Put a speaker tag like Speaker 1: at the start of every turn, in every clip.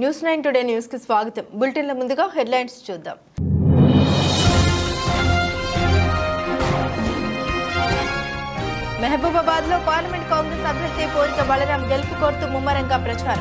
Speaker 1: News nine today news కి స్వాగతం బులెటిన్ల ముందుగా హెడ్లైన్స్ చూద్దాం మహబూబాబాద్ లో పార్లమెంట్ కాంగ్రెస్ అభ్యర్థి పోరిక బలరాం గెలుపు కోరుతూ ముమ్మరంగా ప్రచారం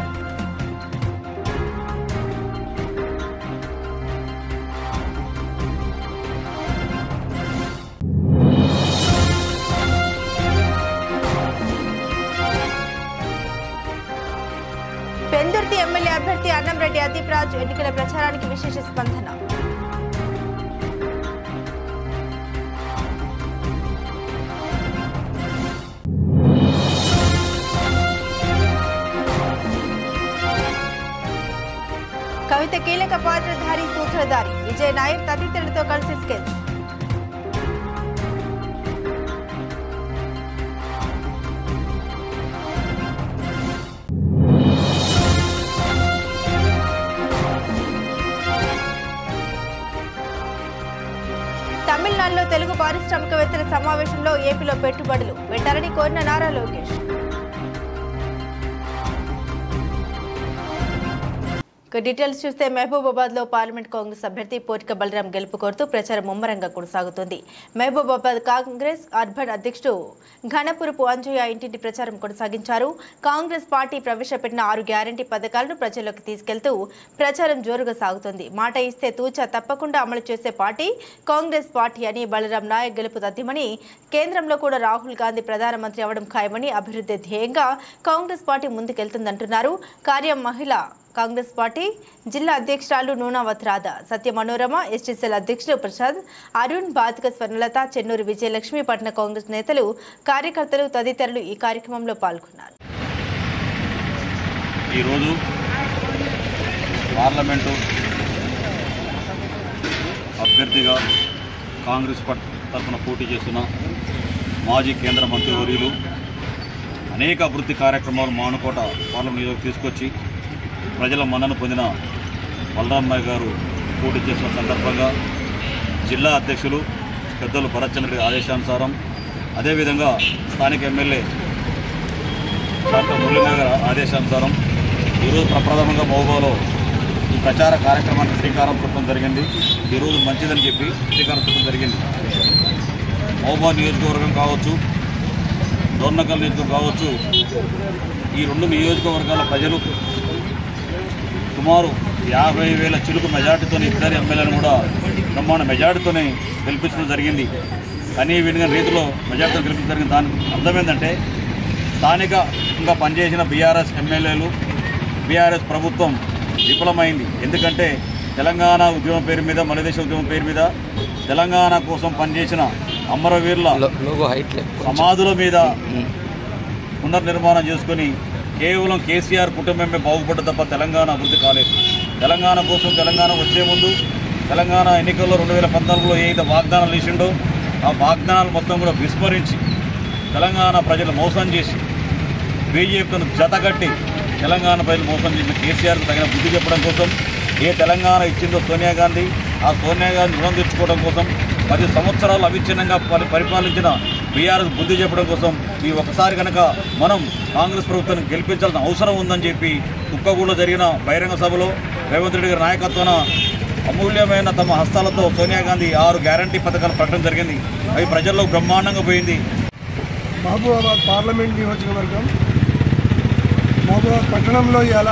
Speaker 1: పెందుర్తి ఎమ్మెల్యే అభ్యర్థి అన్నంరెడ్డి అదీప్రాజ్ ఎన్నికల ప్రచారానికి విశేష స్పందన కవిత కీలక పాత్రధారి సూత్రధారి విజయ్ నాయర్ తదితరులతో కలిసి స్కెచ్ తమిళనాడులో తెలుగు పారిశ్రామికవేత్తల సమావేశంలో ఏపీలో పెట్టుబడులు పెట్టాలని కోరిన నారా లోకేష్ ఇక డీటెయిల్స్ చూస్తే మహబూబాబాద్ లో పార్లమెంట్ కాంగ్రెస్ అభ్యర్థి పోటిక బలరాం గెలుపు కోరుతూ ప్రచారం ముమ్మరంగా కొనసాగుతోంది మహబూబాబాద్ కాంగ్రెస్ అర్బన్ అధ్యక్షుడు ఘనపురపు అంజయ్య ఇంటింటి ప్రచారం కొనసాగించారు కాంగ్రెస్ పార్టీ ప్రవేశపెట్టిన ఆరు గ్యారంటీ పథకాలను ప్రజల్లోకి తీసుకెళ్తూ ప్రచారం జోరుగా సాగుతోంది మాట ఇస్తే తూచా తప్పకుండా అమలు చేసే పార్టీ కాంగ్రెస్ పార్టీ అని బలరాం నాయక్ గెలుపు తథ్యమని కేంద్రంలో కూడా రాహుల్ గాంధీ ప్రధానమంత్రి అవడం ఖాయమని అభివృద్ధి ధ్యేయంగా కాంగ్రెస్ పార్టీ ముందుకెళ్తుందంటున్నారు కార్యం మహిళ కాంగ్రెస్ పార్టీ జిల్లా అధ్యక్షురాలు నూనావత్ రాధ సత్య మనోరమ ఎస్టీసీఎల్ అధ్యక్షుడు ప్రసాద్ అరుణ్ బాతిక స్వర్ణలత చెన్నూరు విజయలక్ష్మి పట్న కాంగ్రెస్ నేతలు కార్యకర్తలు తదితరులు ఈ కార్యక్రమంలో పాల్గొన్నారు
Speaker 2: ఈరోజు పార్లమెంటు అభ్యర్థిగా కాంగ్రెస్ పార్టీ తరఫున పోటీ చేస్తున్న మాజీ కేంద్ర మంత్రివర్యులు అనేక అభివృద్ధి కార్యక్రమాలు మానుకోట పార్లమెంట్ నియోజకవర్గం తీసుకొచ్చి ప్రజల మన్నను పొందిన బలరాం నాయక్ గారు పోటీ చేసిన సందర్భంగా జిల్లా అధ్యక్షులు పెద్దలు భరత్చంద్ర ఆదేశానుసారం అదేవిధంగా స్థానిక ఎమ్మెల్యే డాక్టర్ మురళీధర్ గారి ఆదేశానుసారం ఈరోజు ప్రప్రథమంగా మహబూబాలో ఈ ప్రచార కార్యక్రమానికి శ్రీకారం చుట్టడం జరిగింది ఈరోజు మంచిదని చెప్పి శ్రీకారం చుట్టడం జరిగింది మహబూబా నియోజకవర్గం కావచ్చు దోర్నకల్ నియోజకవర్గం కావచ్చు ఈ రెండు నియోజకవర్గాల ప్రజలు సుమారు యాభై వేల చిలుకు మెజార్టీతో ఇద్దరు ఎమ్మెల్యేలను కూడా బ్రహ్మాండ మెజార్టీతోనే గెలిపించడం జరిగింది కానీ వినిగా రీతిలో మెజార్టీతో గెలిపించడం జరిగింది దాని అర్థం ఏంటంటే స్థానికంగా పనిచేసిన బీఆర్ఎస్ ఎమ్మెల్యేలు బీఆర్ఎస్ ప్రభుత్వం విఫలమైంది ఎందుకంటే తెలంగాణ ఉద్యమం పేరు మీద మలదేశ ఉద్యమం పేరు మీద తెలంగాణ కోసం పనిచేసిన అమరవీరుల
Speaker 3: లోగో హైట్
Speaker 2: సమాధుల మీద పునర్నిర్మాణం చేసుకొని కేవలం కేసీఆర్ కుటుంబమే బాగుపడ్డ తప్ప తెలంగాణ అభివృద్ధి కాలేదు తెలంగాణ కోసం తెలంగాణ వచ్చే ముందు తెలంగాణ ఎన్నికల్లో రెండు వేల పద్నాలుగులో ఏదైతే వాగ్దానాలు ఇచ్చిండో ఆ వాగ్దానాలు మొత్తం కూడా విస్మరించి తెలంగాణ ప్రజలు మోసం చేసి బీజేపీను జతగట్టి తెలంగాణ ప్రజలు మోసం చేసిన కేసీఆర్కు తగిన బుద్ధి చెప్పడం కోసం ఏ తెలంగాణ ఇచ్చిందో సోనియా గాంధీ ఆ సోనియా గాంధీ రుణం తెచ్చుకోవడం కోసం పది సంవత్సరాలు అవిచ్ఛిన్నంగా పరి- పరిపాలించిన బీఆర్ఎస్ బుద్ధి చెప్పడం కోసం ఈ ఒకసారి కనుక మనం కాంగ్రెస్ ప్రభుత్వాన్ని గెలిపించాల్సిన అవసరం ఉందని చెప్పి కుక్కగూడలో జరిగిన బహిరంగ సభలో రేవంత్ రెడ్డి గారి నాయకత్వాన అమూల్యమైన తమ హస్తాలతో సోనియా గాంధీ ఆరు గ్యారంటీ పథకాలు ప్రకటన జరిగింది అవి ప్రజల్లో బ్రహ్మాండంగా పోయింది
Speaker 4: మహబూబాబాద్ పార్లమెంట్ నియోజకవర్గం మహబూబాబాద్ పట్టణంలో ఇవాళ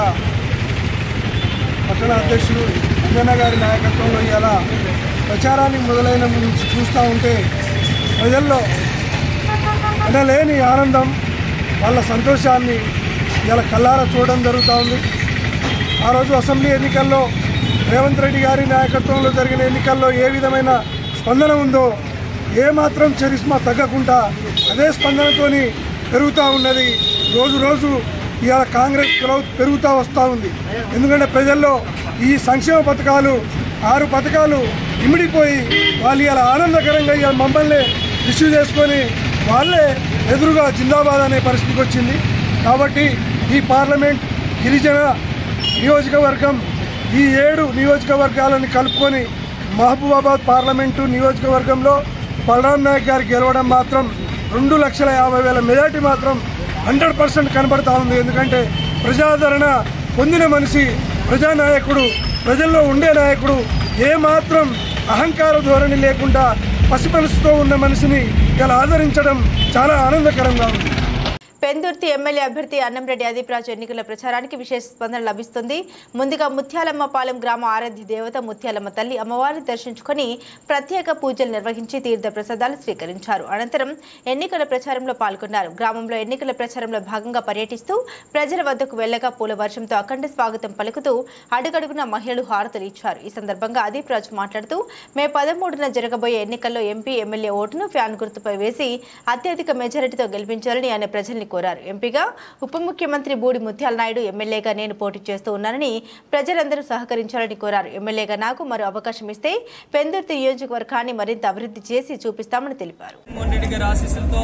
Speaker 4: పట్టణ అధ్యక్షుడు అంజన్న గారి నాయకత్వంలో ఇవాళ ప్రచారానికి మొదలైన నుంచి చూస్తూ ఉంటే ప్రజల్లో అనలేని ఆనందం వాళ్ళ సంతోషాన్ని ఇలా కల్లారా చూడడం జరుగుతూ ఉంది ఆ రోజు అసెంబ్లీ ఎన్నికల్లో రేవంత్ రెడ్డి గారి నాయకత్వంలో జరిగిన ఎన్నికల్లో ఏ విధమైన స్పందన ఉందో ఏ మాత్రం చరిస్మా తగ్గకుండా అదే స్పందనతోని పెరుగుతూ ఉన్నది రోజు రోజు ఇవాళ కాంగ్రెస్ గ్రౌత్ పెరుగుతూ వస్తూ ఉంది ఎందుకంటే ప్రజల్లో ఈ సంక్షేమ పథకాలు ఆరు పథకాలు ఇమిడిపోయి వాళ్ళు ఇలా ఆనందకరంగా ఇవాళ మమ్మల్ని రిసీవ్ చేసుకొని వాళ్ళే ఎదురుగా జిందాబాద్ అనే పరిస్థితికి వచ్చింది కాబట్టి ఈ పార్లమెంట్ గిరిజన నియోజకవర్గం ఈ ఏడు నియోజకవర్గాలను కలుపుకొని మహబూబాబాద్ పార్లమెంటు నియోజకవర్గంలో బలరాం నాయక్ గారు గెలవడం మాత్రం రెండు లక్షల యాభై వేల మెజార్టీ మాత్రం హండ్రెడ్ పర్సెంట్ కనబడతా ఉంది ఎందుకంటే ప్రజాదరణ పొందిన మనిషి ప్రజానాయకుడు ప్రజల్లో ఉండే నాయకుడు ఏమాత్రం అహంకార ధోరణి లేకుండా పసిమనసుతో ఉన్న మనిషిని ఇలా ఆదరించడం చాలా ఆనందకరంగా ఉంది
Speaker 1: పెందుర్తి ఎమ్మెల్యే అభ్యర్థి అన్నంరెడ్డి అదీప్రాజు ఎన్నికల ప్రచారానికి విశేష స్పందన లభిస్తుంది ముందుగా ముత్యాలమ్మపాలెం గ్రామ ఆరాధ్య దేవత ముత్యాలమ్మ తల్లి అమ్మవారిని దర్శించుకొని ప్రత్యేక పూజలు నిర్వహించి తీర్థ ప్రసాదాలు స్వీకరించారు అనంతరం ఎన్నికల ప్రచారంలో పాల్గొన్నారు గ్రామంలో ఎన్నికల ప్రచారంలో భాగంగా పర్యటిస్తూ ప్రజల వద్దకు వెళ్లగా పూల వర్షంతో అఖండ స్వాగతం పలుకుతూ అడుగడుగున మహిళలు హారతులు ఇచ్చారు ఈ సందర్భంగా అదీప్ రాజు మాట్లాడుతూ మే పదమూడున జరగబోయే ఎన్నికల్లో ఎంపీ ఎమ్మెల్యే ఓటును ఫ్యాన్ గుర్తుపై వేసి అత్యధిక మెజారిటీతో గెలిపించాలని ఆయన ప్రజల్ని కోరారు ఎంపీగా ఉప ముఖ్యమంత్రి బూడి ముత్యాల నాయుడు ఎమ్మెల్యేగా నేను పోటీ చేస్తూ ఉన్నానని ప్రజలందరూ సహకరించాలని కోరారు ఎమ్మెల్యేగా నాకు మరో అవకాశం ఇస్తే పెందుర్తి నియోజకవర్గాన్ని మరింత అభివృద్ధి చేసి చూపిస్తామని తెలిపారు
Speaker 3: జగన్మోహన్ రెడ్డి గారి ఆశీస్సులతో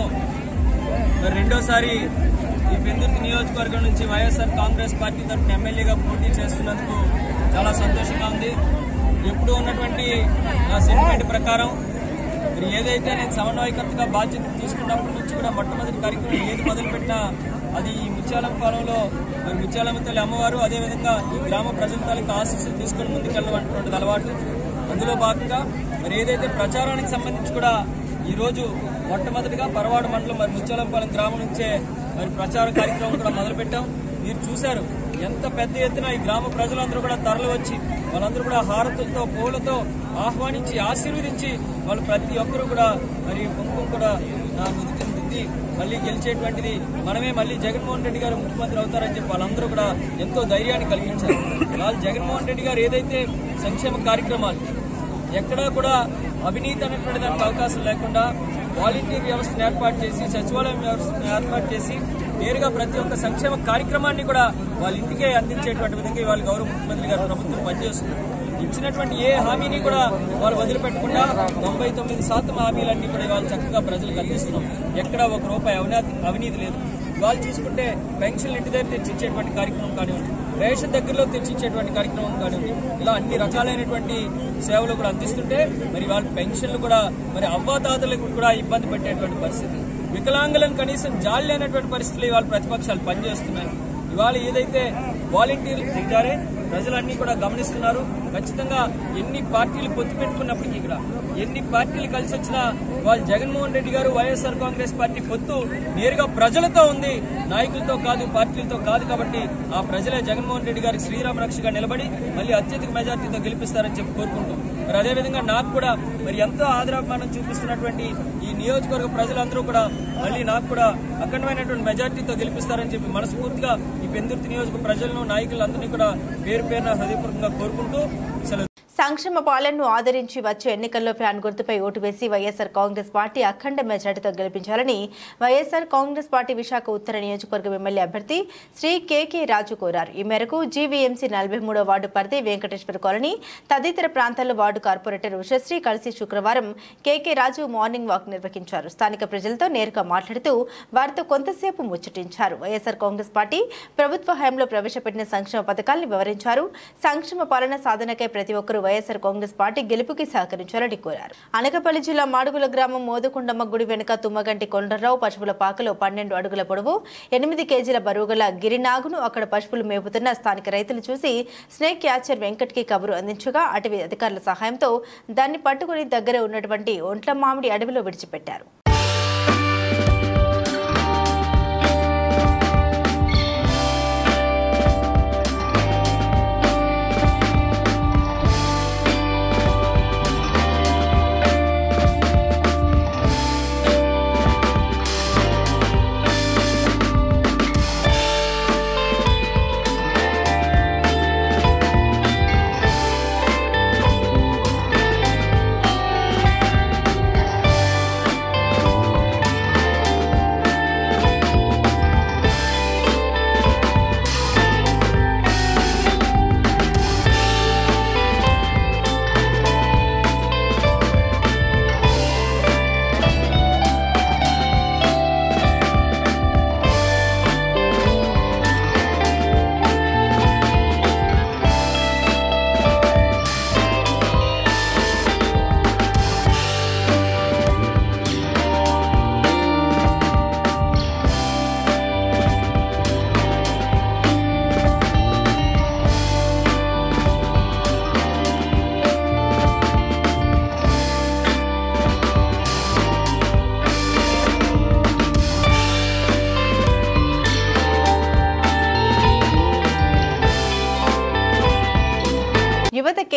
Speaker 3: మరి రెండోసారి ఈ పెందుర్తి నియోజకవర్గం నుంచి వైఎస్ఆర్ కాంగ్రెస్ పార్టీ తరఫున ఎమ్మెల్యేగా పోటీ చేస్తున్నందుకు చాలా సంతోషంగా ఉంది ఎప్పుడూ ఉన్నటువంటి నా సెంటిమెంట్ ప్రకారం మరి ఏదైతే నేను సమన్వయకర్తగా బాధ్యత తీసుకున్నప్పటి నుంచి కూడా మొట్టమొదటి కార్యక్రమం ఏది మొదలుపెట్టినా అది ఈ ముత్యాలం పాలెంలో మరి ముత్యాలమ్మ తల్లి అమ్మవారు అదేవిధంగా ఈ గ్రామ ప్రజల తాలూకు ఆశీస్సులు తీసుకుని ముందుకెళ్ళడం అటువంటి అలవాటు అందులో భాగంగా మరి ఏదైతే ప్రచారానికి సంబంధించి కూడా ఈ రోజు మొట్టమొదటిగా పరవాడ మండలం మరి ముచ్చాలంపాలెం గ్రామం నుంచే మరి ప్రచార కార్యక్రమం కూడా మొదలుపెట్టాం మీరు చూశారు ఎంత పెద్ద ఎత్తున ఈ గ్రామ ప్రజలందరూ కూడా తరలి వచ్చి వాళ్ళందరూ కూడా హారతులతో పూలతో ఆహ్వానించి ఆశీర్వదించి వాళ్ళు ప్రతి ఒక్కరూ కూడా మరి కుంకుమ కూడా నా నుదుటిని దిద్ది మళ్ళీ గెలిచేటువంటిది మనమే మళ్ళీ జగన్మోహన్ రెడ్డి గారు ముఖ్యమంత్రి అవుతారని చెప్పి వాళ్ళందరూ కూడా ఎంతో ధైర్యాన్ని కలిగించారు వాళ్ళు జగన్మోహన్ రెడ్డి గారు ఏదైతే సంక్షేమ కార్యక్రమాలు ఎక్కడా కూడా అవినీతి అనేటువంటి దానికి అవకాశం లేకుండా వాలంటీర్ వ్యవస్థను ఏర్పాటు చేసి సచివాలయం వ్యవస్థను ఏర్పాటు చేసి నేరుగా ప్రతి ఒక్క సంక్షేమ కార్యక్రమాన్ని కూడా వాళ్ళ ఇంటికే అందించేటువంటి విధంగా ఇవాళ గౌరవ ముఖ్యమంత్రి గారు ప్రభుత్వం పనిచేస్తుంది ఇచ్చినటువంటి ఏ హామీని కూడా వాళ్ళు వదిలిపెట్టకుండా తొంభై తొమ్మిది శాతం హామీలన్నీ కూడా ఇవాళ చక్కగా ప్రజలకు అందిస్తున్నాం ఎక్కడా ఒక రూపాయి అవినీతి అవినీతి లేదు ఇవాళ చూసుకుంటే పెన్షన్లు ఇంటి దగ్గర తెచ్చిచ్చేటువంటి కార్యక్రమం కానివ్వండి రేషన్ దగ్గరలో తెచ్చిచ్చేటువంటి కార్యక్రమం కానివ్వండి ఇలా అన్ని రకాలైనటువంటి సేవలు కూడా అందిస్తుంటే మరి వాళ్ళ పెన్షన్లు కూడా మరి అవ్వాతాతలకు కూడా ఇబ్బంది పెట్టేటువంటి పరిస్థితి వికలాంగులను కనీసం జాలి లేనటువంటి పరిస్థితులు ఇవాళ ప్రతిపక్షాలు పనిచేస్తున్నాయి ఇవాళ ఏదైతే వాలంటీర్లు దిగారే ప్రజలన్నీ కూడా గమనిస్తున్నారు ఖచ్చితంగా ఎన్ని పార్టీలు పొత్తు పెట్టుకున్నప్పటికీ కూడా ఎన్ని పార్టీలు కలిసి వచ్చినా వాళ్ళు జగన్మోహన్ రెడ్డి గారు వైఎస్ఆర్ కాంగ్రెస్ పార్టీ పొత్తు నేరుగా ప్రజలతో ఉంది నాయకులతో కాదు పార్టీలతో కాదు కాబట్టి ఆ ప్రజలే జగన్మోహన్ రెడ్డి గారికి శ్రీరామ రక్షగా నిలబడి మళ్ళీ అత్యధిక మెజార్టీతో గెలిపిస్తారని చెప్పి కోరుకుంటాం మరి అదేవిధంగా నాకు కూడా మరి ఎంతో ఆదరాభిమానం చూపిస్తున్నటువంటి ఈ నియోజకవర్గ ప్రజలందరూ కూడా మళ్ళీ నాకు కూడా అఖండమైనటువంటి మెజార్టీతో గెలిపిస్తారని చెప్పి మనస్ఫూర్తిగా ఈ పెందుర్తి నియోజక ప్రజలను నాయకులందరినీ కూడా పేరు పేరున హృదయపూర్వకంగా కోరుకుంటూ సెలవు
Speaker 1: సంక్షేమ పాలనను ఆదరించి వచ్చే ఎన్నికల్లో ఫ్యాన్ గుర్తుపై ఓటు వేసి వైఎస్ఆర్ కాంగ్రెస్ పార్టీ అఖండ మెజార్టీతో గెలిపించాలని వైఎస్ఆర్ కాంగ్రెస్ పార్టీ విశాఖ ఉత్తర నియోజకవర్గం ఎమ్మెల్యే అభ్యర్థి శ్రీ కేకే రాజు కోరారు ఈ మేరకు జీవీఎంసీ నలభై మూడో వార్డు పరిధి వెంకటేశ్వర కాలనీ తదితర ప్రాంతాల్లో వార్డు కార్పొరేటర్ ఉషశ్రీ కలిసి శుక్రవారం కేకే రాజు మార్నింగ్ వాక్ నిర్వహించారు స్థానిక ప్రజలతో నేరుగా మాట్లాడుతూ వారితో కొంతసేపు ముచ్చటించారు వైఎస్ఆర్ కాంగ్రెస్ పార్టీ ప్రభుత్వ హయాంలో ప్రవేశపెట్టిన సంక్షేమ పథకాలను వివరించారు సంక్షేమ పాలన సాధనకై ప్రతి ఒక్కరూ వైఎస్ఆర్ కాంగ్రెస్ పార్టీ గెలుపుకి సహకరించాలని కోరారు అనకపల్లి జిల్లా మాడుగుల గ్రామం మోదుకొండమ్మ గుడి వెనుక తుమ్మగంటి కొండర్రావు పశువుల పాకలో పన్నెండు అడుగుల పొడవు ఎనిమిది కేజీల బరువుగల గిరినాగును అక్కడ పశువులు మేపుతున్న స్థానిక రైతులు చూసి స్నేక్ క్యాచర్ వెంకట్కి కబురు అందించగా అటవీ అధికారుల సహాయంతో దాన్ని పట్టుకుని దగ్గర ఉన్నటువంటి ఒంట్ల మామిడి అడవిలో విడిచిపెట్టారు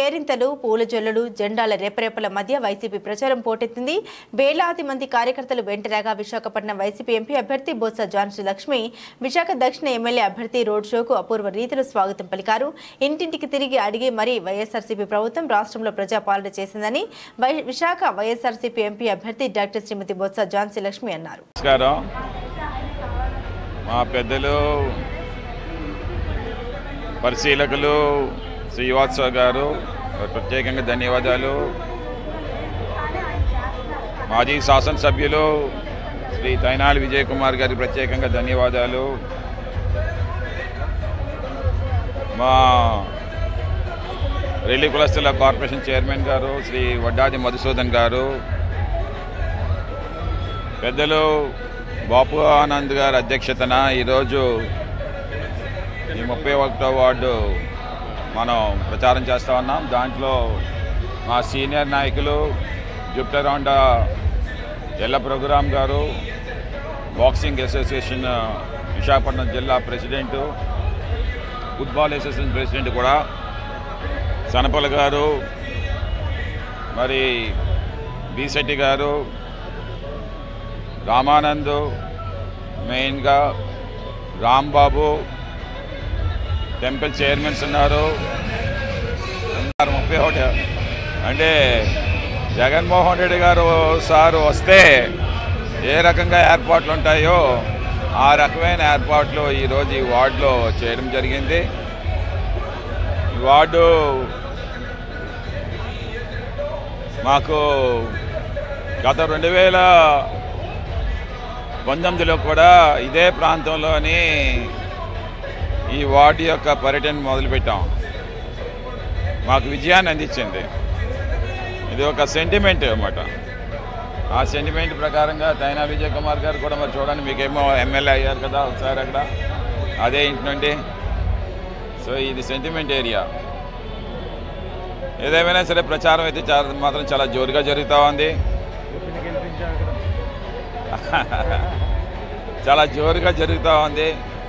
Speaker 1: కేరింతలు పూల జల్లులు జెండాల రేపరేపల మధ్య వైసీపీ ప్రచారం పోటెత్తింది వేలాది మంది కార్యకర్తలు వెంటరాగా విశాఖపట్నం వైసీపీ ఎంపీ అభ్యర్థి బొత్స ఝాన్సీ లక్ష్మి విశాఖ దక్షిణ ఎమ్మెల్యే అభ్యర్థి రోడ్ షోకు అపూర్వ రీతిలో స్వాగతం పలికారు ఇంటింటికి తిరిగి అడిగి మరీ వైఎస్ఆర్సీపీ ప్రభుత్వం రాష్ట్రంలో ప్రజాపాలన చేసిందని వై- విశాఖ వైఎస్ఆర్సీపీ ఎంపీ అభ్యర్థి డాక్టర్ శ్రీమతి బొత్స ఝాన్సీ లక్ష్మి అన్నారు
Speaker 5: నమస్కారం మా పెద్దలు పరిశీలకులు శ్రీవాత్సవ గారు ప్రత్యేకంగా ధన్యవాదాలు మాజీ శాసనసభ్యులు శ్రీ తైనాలి విజయ్ కుమార్ గారికి ప్రత్యేకంగా ధన్యవాదాలు మా రెల్లి కులస్తుల కార్పొరేషన్ చైర్మన్ గారు శ్రీ వడ్డాది మధుసూదన్ గారు పెద్దలు బాపు ఆనంద్ గారి అధ్యక్షతన ఈరోజు ఈ ముప్పై ఒకటో వార్డు మనం ప్రచారం చేస్తూ ఉన్నాం దాంట్లో మా సీనియర్ నాయకులు జుప్టరౌండ ఎల్ల ప్రోగ్రామ్ గారు బాక్సింగ్ అసోసియేషన్ విశాఖపట్నం జిల్లా ప్రెసిడెంటు ఫుట్బాల్ అసోసియేషన్ ప్రెసిడెంట్ కూడా సనపల గారు మరి బీశెట్టి గారు రామానంద్ మెయిన్గా రాంబాబు టెంపుల్ చైర్మన్స్ ఉన్నారు ఉన్నారు ముప్పై ఒకటి అంటే జగన్మోహన్ రెడ్డి గారు సార్ వస్తే ఏ రకంగా ఏర్పాట్లు ఉంటాయో ఆ రకమైన ఏర్పాట్లు ఈరోజు ఈ వార్డులో చేయడం జరిగింది ఈ వార్డు మాకు గత రెండు వేల పంతొమ్మిదిలో కూడా ఇదే ప్రాంతంలోని ఈ వార్డు యొక్క పర్యటన మొదలుపెట్టాం మాకు విజయాన్ని అందించింది ఇది ఒక సెంటిమెంట్ అన్నమాట ఆ సెంటిమెంట్ ప్రకారంగా తైనా విజయ్ కుమార్ గారు కూడా మరి చూడండి మీకేమో ఎమ్మెల్యే అయ్యారు కదా ఒకసారి అక్కడ అదే ఇంటి నుండి సో ఇది సెంటిమెంట్ ఏరియా ఏదేమైనా సరే ప్రచారం అయితే చాలా మాత్రం చాలా జోరుగా జరుగుతూ ఉంది చాలా జోరుగా జరుగుతూ ఉంది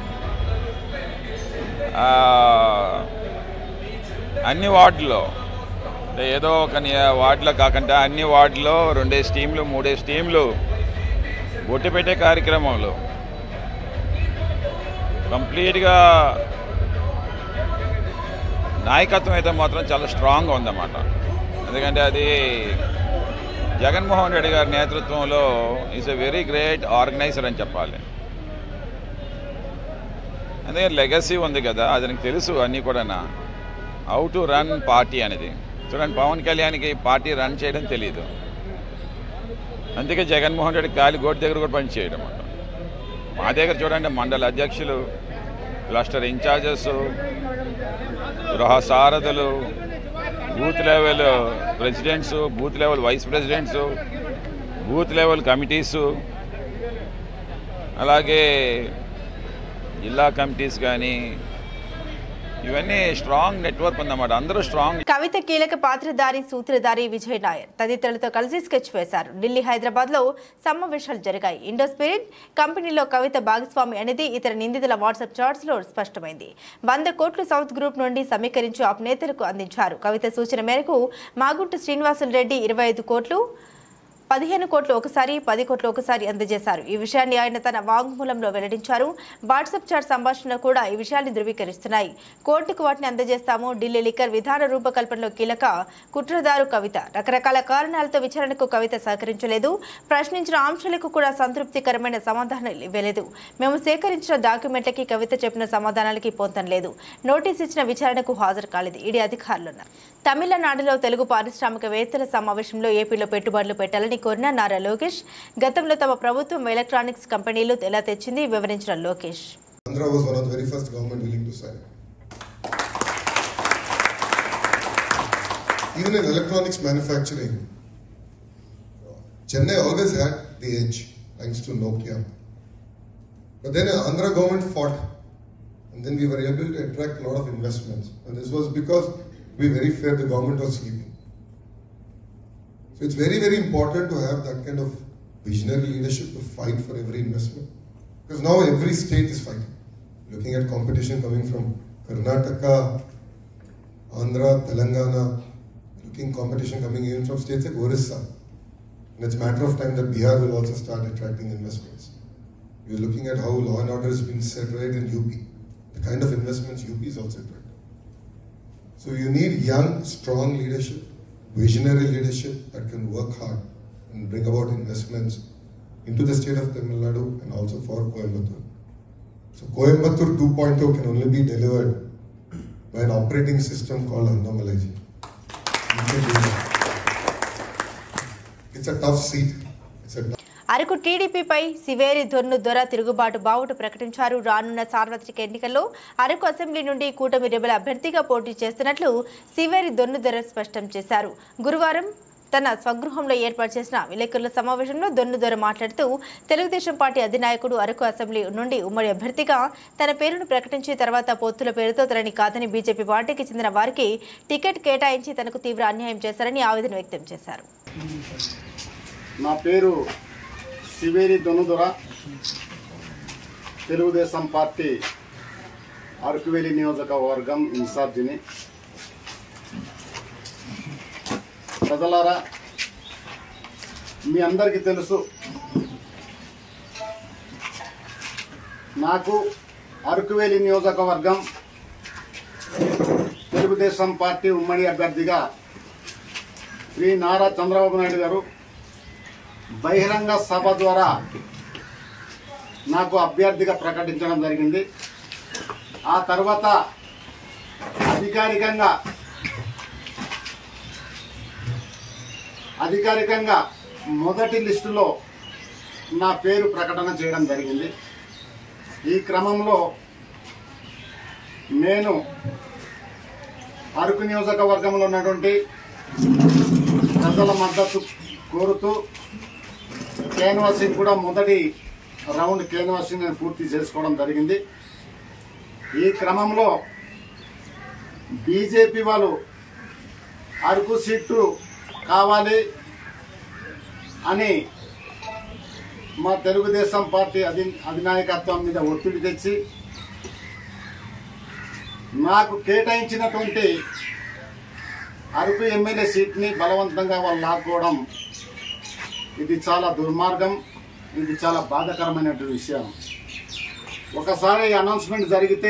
Speaker 5: ఆ, అన్ని వార్డులో అంటే ఏదో ఒక నియ- వార్డులో కాకుండా అన్ని వార్డులో రెండేసి టీంలు మూడేసి టీంలు బొట్టు పెట్టే కార్యక్రమంలో కంప్లీట్గా నాయకత్వం అయితే మాత్రం చాలా స్ట్రాంగ్గా ఉందన్నమాట ఎందుకంటే అది జగన్మోహన్ రెడ్డి గారి నేతృత్వంలో is a very great organizer అని చెప్పాలి అందుకే లెగసీ ఉంది కదా అది నాకు తెలుసు అన్నీ కూడా హౌ టు రన్ పార్టీ అనేది చూడండి పవన్ కళ్యాణ్కి పార్టీ రన్ చేయడం తెలియదు అందుకే జగన్మోహన్ రెడ్డి కాలి గోటి దగ్గర కూడా పని చేయడం అన్నమాట మా దగ్గర చూడండి మండల అధ్యక్షులు క్లస్టర్ ఇన్ఛార్జెస్ గృహ సారథులు booth level presidents booth level vice presidents booth level committees అలాగే జిల్లా కమిటీస్ కానీ ఇవన్నీ స్ట్రాంగ్ నెట్వర్క్ ఉందన్నమాట అందరూ స్ట్రాంగ్
Speaker 1: కవిత కీలక పాత్రధారి సూత్రధారి విజయ్ నాయర్ తదితరులతో కలిసి స్కెచ్ వేశారు ఢిల్లీ హైదరాబాద్ లో సమావేశాలు జరిగాయి ఇండో స్పిరిట్ కంపెనీలో కవిత భాగస్వామి అనేది ఇతర నిందితుల వాట్సాప్ చాట్స్ లో స్పష్టమైంది వంద కోట్లు సౌత్ గ్రూప్ నుండి సమీకరించి ఆప్ నేతలకు అందించారు కవిత సూచన మేరకు మాగుంట శ్రీనివాసులు రెడ్డి ఇరవై ఐదు కోట్లు పదిహేను కోట్లు ఒకసారి పది కోట్లు ఒకసారి అందజేశారు ఈ విషయాన్ని ఆయన తన వాంగ్మూలంలో వెల్లడించారు వాట్సాప్ చాట్ సంభాషణ కూడా ఈ విషయాన్ని ధృవీకరిస్తున్నాయి కోర్టుకు వాటిని అందజేస్తాము ఢిల్లీ లిక్కర్ విధాన రూపకల్పనలో కీలక కుట్రదారు కవిత రకరకాల కారణాలతో విచారణకు కవిత సహకరించలేదు ప్రశ్నించిన అంశాలకు కూడా సంతృప్తికరమైన సమాధానాలు ఇవ్వలేదు మేము సేకరించిన డాక్యుమెంట్లకి కవిత చెప్పిన సమాధానాలకి పొంతం లేదు నోటీస్ ఇచ్చిన విచారణకు హాజరు కాలేదు ఈడీ అధికారులు ఉన్నారు తమిళనాడులో తెలుగు పారిశ్రామికవేత్తల సమావేశంలో ఏపీలో పెట్టుబడులు పెట్టాలని కోరిన నారా లోకేష్ గతంలో తమ ప్రభుత్వం ఎలక్ట్రానిక్స్ కంపెనీలు ఎలా తెచ్చింది వివరించిన Lokesh
Speaker 6: Andhra was one of the very first government willing to sign. Even in electronics manufacturing, Chennai always had the edge thanks to Nokia. But then uh, Andhra government fought, and then we were able to attract a lot of investments. And this was because we were very fair, the government was sleeping. So it's very, very important to have that kind of visionary leadership to fight for every investment. Because now every state is fighting. Looking at competition coming from Karnataka, Andhra, Telangana, looking competition coming even from states like Orissa. And it's a matter of time that Bihar will also start attracting investments. We're looking at how law and order has been set right in UP. The kind of investments UP is also attracting. So you need young, strong leadership, visionary leadership that can work hard and bring about investments into the state of Tamil Nadu and also for Coimbatore. So Coimbatore 2.0 can only be delivered by an operating system called Andamalaji. You can do that. It's a tough seat. It's a tough
Speaker 1: Araku టీడీపీపై Siveri దొన్ను దొర తిరుగుబాటు బావుట ప్రకటించారు రానున్న సార్వత్రిక ఎన్నికల్లో Araku assembly నుండి కూటమి rebel అభ్యర్థిగా పోటీ చేస్తున్నట్లు సివేరి దొన్ను దొర స్పష్టం చేశారు గురువారం తన స్వగృహంలో ఏర్పాటు చేసిన విలేకరుల సమావేశంలో దొన్నుదొర మాట్లాడుతూ తెలుగుదేశం పార్టీ అధినాయకుడు అరకు అసెంబ్లీ నుండి ఉమ్మడి అభ్యర్థిగా తన పేరును ప్రకటించి తర్వాత పొత్తుల పేరుతో తనని కాదని బీజేపీ పార్టీకి చెందిన వారికి టికెట్ కేటాయించి తనకు తీవ్ర అన్యాయం చేశారని ఆవేదన వ్యక్తం చేశారు
Speaker 7: నా పేరు శివేరి దొనుదొర తెలుగుదేశం పార్టీ అరకువేలి నియోజకవర్గం ఇన్ఛార్జిని ప్రజలారా మీ అందరికీ తెలుసు నాకు అరకువేలి నియోజకవర్గం తెలుగుదేశం పార్టీ ఉమ్మడి అభ్యర్థిగా శ్రీ నారా చంద్రబాబు నాయుడు గారు బహిరంగ సభ ద్వారా నాకు అభ్యర్థిగా ప్రకటించడం జరిగింది ఆ తర్వాత అధికారికంగా అధికారికంగా మొదటి లిస్టులో నా పేరు ప్రకటన చేయడం జరిగింది ఈ క్రమంలో నేను అరకు నియోజకవర్గంలో ఉన్నటువంటి ప్రజల మద్దతు కోరుతూ క్యాన్వాసింగ్ కూడా మొదటి రౌండ్ క్యాన్వాసింగ్ నేను పూర్తి చేసుకోవడం జరిగింది ఈ క్రమంలో బీజేపీ వాళ్ళు అరకు సీటు కావాలి అని మా తెలుగుదేశం పార్టీ అధి అధినాయకత్వం మీద ఒత్తిడి తెచ్చి నాకు కేటాయించినటువంటి అరకు ఎమ్మెల్యే సీట్ని బలవంతంగా వాళ్ళు లాక్కోవడం ఇది చాలా దుర్మార్గం ఇది చాలా బాధాకరమైనటువంటి విషయం ఒకసారి అనౌన్స్మెంట్ జరిగితే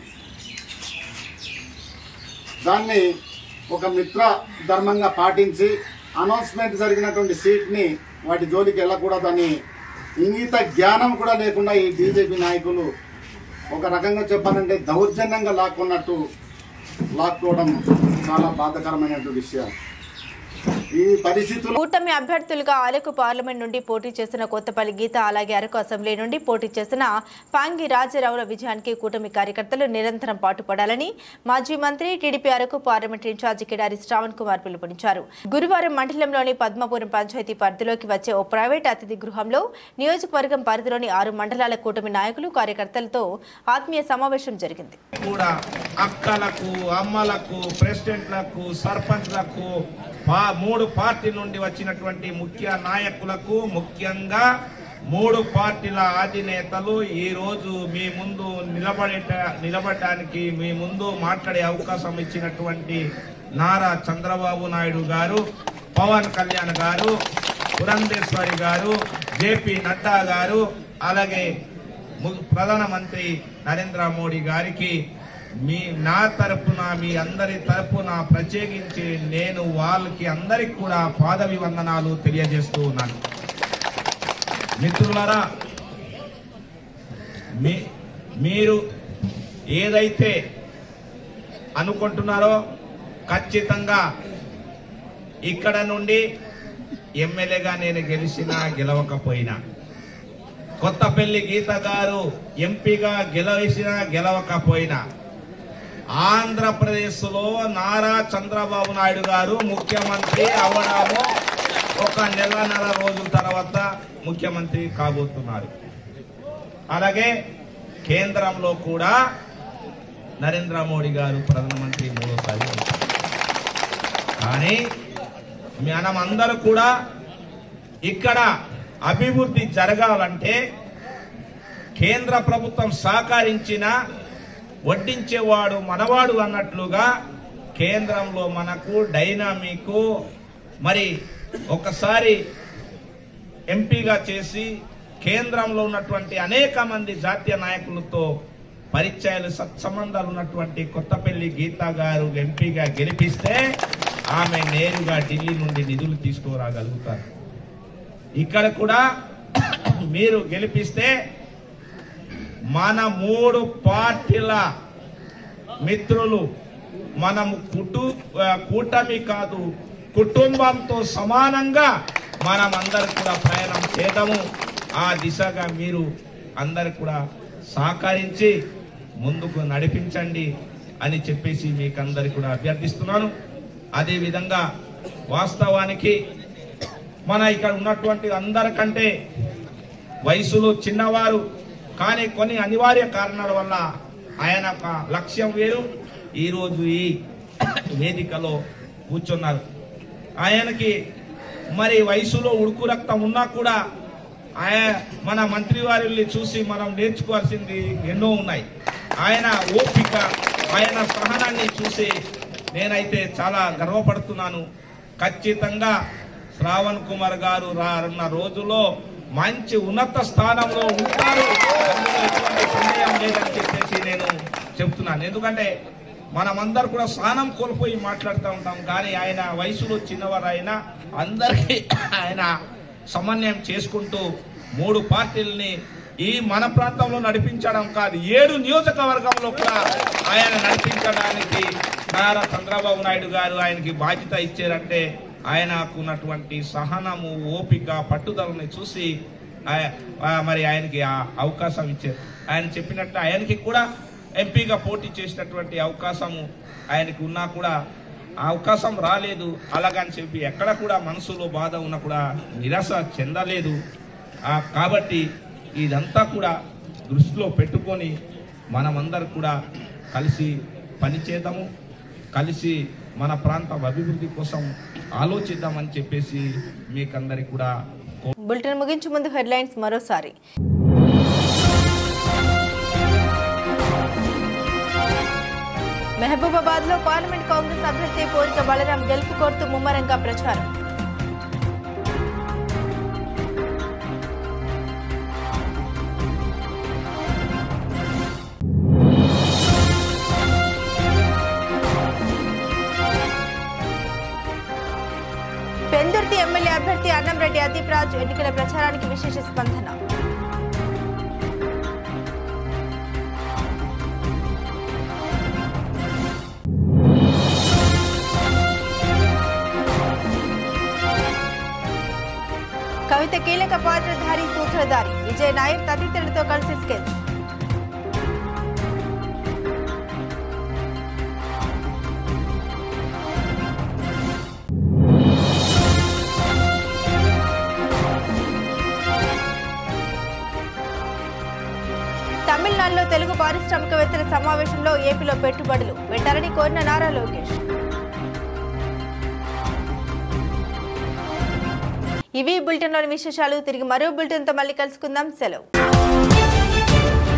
Speaker 7: దాన్ని ఒక మిత్ర ధర్మంగా పాటించి అనౌన్స్మెంట్ జరిగినటువంటి సీట్ని వాటి జోలికి వెళ్ళకూడదని ఇంగిత జ్ఞానం కూడా లేకుండా ఈ బీజేపీ నాయకులు ఒక రకంగా చెప్పాలంటే దౌర్జన్యంగా లాక్కున్నట్టు లాక్కోవడం చాలా బాధాకరమైనటువంటి విషయం ఈ పరిస్థితుల్లో
Speaker 1: కూటమి అభ్యర్థులుగా అరకు పార్లమెంట్ నుండి పోటీ చేసిన కొత్తపల్లి గీత అలాగే అరకు అసెంబ్లీ నుండి పోటీ చేసిన పాంగి రాజారావుల విజయానికి కూటమి కార్యకర్తలు నిరంతరం పాటుపడాలని మాజీ మంత్రి TDP Araku parliament incharge Kidari Shravan Kumar పిలుపునిచ్చారు గురువారం మండలంలోని పద్మపురం పంచాయతీ పరిధిలోకి వచ్చే ఓ ప్రైవేట్ అతిథి గృహంలో నియోజకవర్గం పరిధిలోని ఆరు మండలాల కూటమి నాయకులు కార్యకర్తలతో ఆత్మీయ సమావేశం జరిగింది
Speaker 8: కూడా అక్కలకు అమ్మలకు ప్రెసిడెంట్లకు సర్పంచ్లకు పా- మూడు పార్టీ నుండి వచ్చినటువంటి ముఖ్య నాయకులకు ముఖ్యంగా మూడు పార్టీల అధినేతలు ఈ రోజు మీ ముందు నిలబడే నిలబడడానికి మీ ముందు మాట్లాడే అవకాశం ఇచ్చినటువంటి నారా చంద్రబాబు నాయుడు గారు పవన్ కళ్యాణ్ గారు పురంధేశ్వరి గారు జేపీ నడ్డా గారు అలాగే ము- ప్రధానమంత్రి నరేంద్ర మోడీ గారికి మీ నా తరపున మీ అందరి తరపున ప్రత్యేకించి నేను వాళ్ళకి అందరికి కూడా పాదవి వందనాలు తెలియజేస్తూ ఉన్నాను మిత్రులారా మీ మీరు ఏదైతే అనుకుంటున్నారో ఖచ్చితంగా ఇక్కడ నుండి ఎమ్మెల్యేగా నేను గెలిచినా గెలవకపోయినా కొత్తపల్లి గీత గారు ఎంపీగా గెలవేసినా గెలవకపోయినా ఆంధ్రప్రదేశ్లో నారా చంద్రబాబు నాయుడు గారు ముఖ్యమంత్రి అవడము ఒక నెల నెల రోజుల తర్వాత ముఖ్యమంత్రి కాబోతున్నారు అలాగే కేంద్రంలో కూడా నరేంద్ర మోడీ గారు ప్రధానమంత్రి మూడోసారి అవుతారు. కానీ మనం అందరూ కూడా ఇక్కడ అభివృద్ధి జరగాలంటే కేంద్ర ప్రభుత్వం సహకరించిన వడ్డించేవాడు మనవాడు అన్నట్లుగా కేంద్రంలో మనకు డైనామిక్ మరి ఒకసారి ఎంపీగా చేసి కేంద్రంలో ఉన్నటువంటి అనేక మంది జాతీయ నాయకులతో పరిచయాలు సత్సంబంధాలు ఉన్నటువంటి కొత్తపల్లి గీతా గారు ఎంపీగా గెలిపిస్తే ఆమె నేరుగా ఢిల్లీ నుండి నిధులు తీసుకురాగలుగుతారు ఇక్కడ కూడా మీరు గెలిపిస్తే మన మూడు పార్టీల మిత్రులు మనము కుటు ఆ, కూటమి కాదు కుటుంబంతో సమానంగా మనం అందరు కూడా ప్రయాణం చేద్దాము ఆ దిశగా మీరు అందరు కూడా సహకరించి ముందుకు నడిపించండి అని చెప్పేసి మీకు అందరికి కూడా అభ్యర్థిస్తున్నాను అదేవిధంగా వాస్తవానికి మన ఇక్కడ ఉన్నటువంటి అందరికంటే వయసులో చిన్నవారు కానీ కొన్ని అనివార్య కారణాల వల్ల ఆయన ఒక లక్ష్యం వేరు ఈరోజు ఈ వేదికలో కూర్చున్నారు ఆయనకి మరి వయసులో ఉడుకు రక్తం ఉన్నా కూడా ఆయన మన మంత్రి వారిని చూసి మనం నేర్చుకోవాల్సింది ఎన్నో ఉన్నాయి ఆయన ఓపిక ఆయన సహనాన్ని చూసి నేనైతే చాలా గర్వపడుతున్నాను ఖచ్చితంగా శ్రావణ్ కుమార్ గారు రానున్న రోజుల్లో మంచి ఉన్నత స్థానంలో ఉంటారు అందులో ఎటువంటి సందేహం లేదని చెప్పేసి నేను చెప్తున్నాను ఎందుకంటే మనమందరు కూడా స్థానం కోల్పోయి మాట్లాడుతూ ఉంటాం కానీ ఆయన వయసులో చిన్నవారు ఆయన అందరికీ ఆయన సమన్వయం చేసుకుంటూ మూడు పార్టీలని ఈ మన ప్రాంతంలో నడిపించడం కాదు ఏడు నియోజకవర్గంలో కూడా ఆయన నడిపించడానికి నారా చంద్రబాబు నాయుడు గారు ఆయనకి బాధ్యత ఇచ్చారంటే ఆయనకు ఉన్నటువంటి సహనము ఓపిక పట్టుదలని చూసి ఆయ- ఆ మరి ఆయనకి ఆ అవకాశం ఇచ్చారు ఆయన చెప్పినట్టు ఆయనకి కూడా ఎంపీగా పోటీ చేసినటువంటి అవకాశము ఆయనకి ఉన్నా కూడా ఆ అవకాశం రాలేదు అలాగని చెప్పి ఎక్కడ కూడా మనసులో బాధ ఉన్నా కూడా నిరాశ చెందలేదు ఆ కాబట్టి ఇదంతా కూడా దృష్టిలో పెట్టుకొని మనమందరం కూడా కలిసి పనిచేద్దాము కలిసి మన ప్రాంతం అభివృద్ధి కోసం ఆలోచిద్దామని చెప్పేసి మీకందరికి కూడా
Speaker 1: బులెటిన్ ముగించే ముందు హెడ్లైన్స్ మరోసారి మహబూబాబాద్ లో పార్లమెంట్ కాంగ్రెస్ అభ్యర్థి పోరిక బలరాం గెలుపు కోరుతూ ముమ్మరంగా ప్రచారం పెందుర్తి ఎమ్మెల్యే అభ్యర్థి అన్నంరెడ్డి అదీప్ రాజ్ ఎన్నికల ప్రచారానికి విశేష స్పందన కవిత కీలక పాత్రధారి సూత్రధారి విజయ్ నాయర్ తదితరులతో కలిసి స్కెచ్ తమిళనాడులో తెలుగు పారిశ్రామికవేత్తల సమావేశంలో ఏపీలో పెట్టుబడులు పెట్టాలని కోరిన నారా లోకేష్ ఇవి బులెటిన్లోని విశేషాలు తిరిగి మరో బులెటిన్తో మళ్ళీ కలుసుకుందాం సెలవు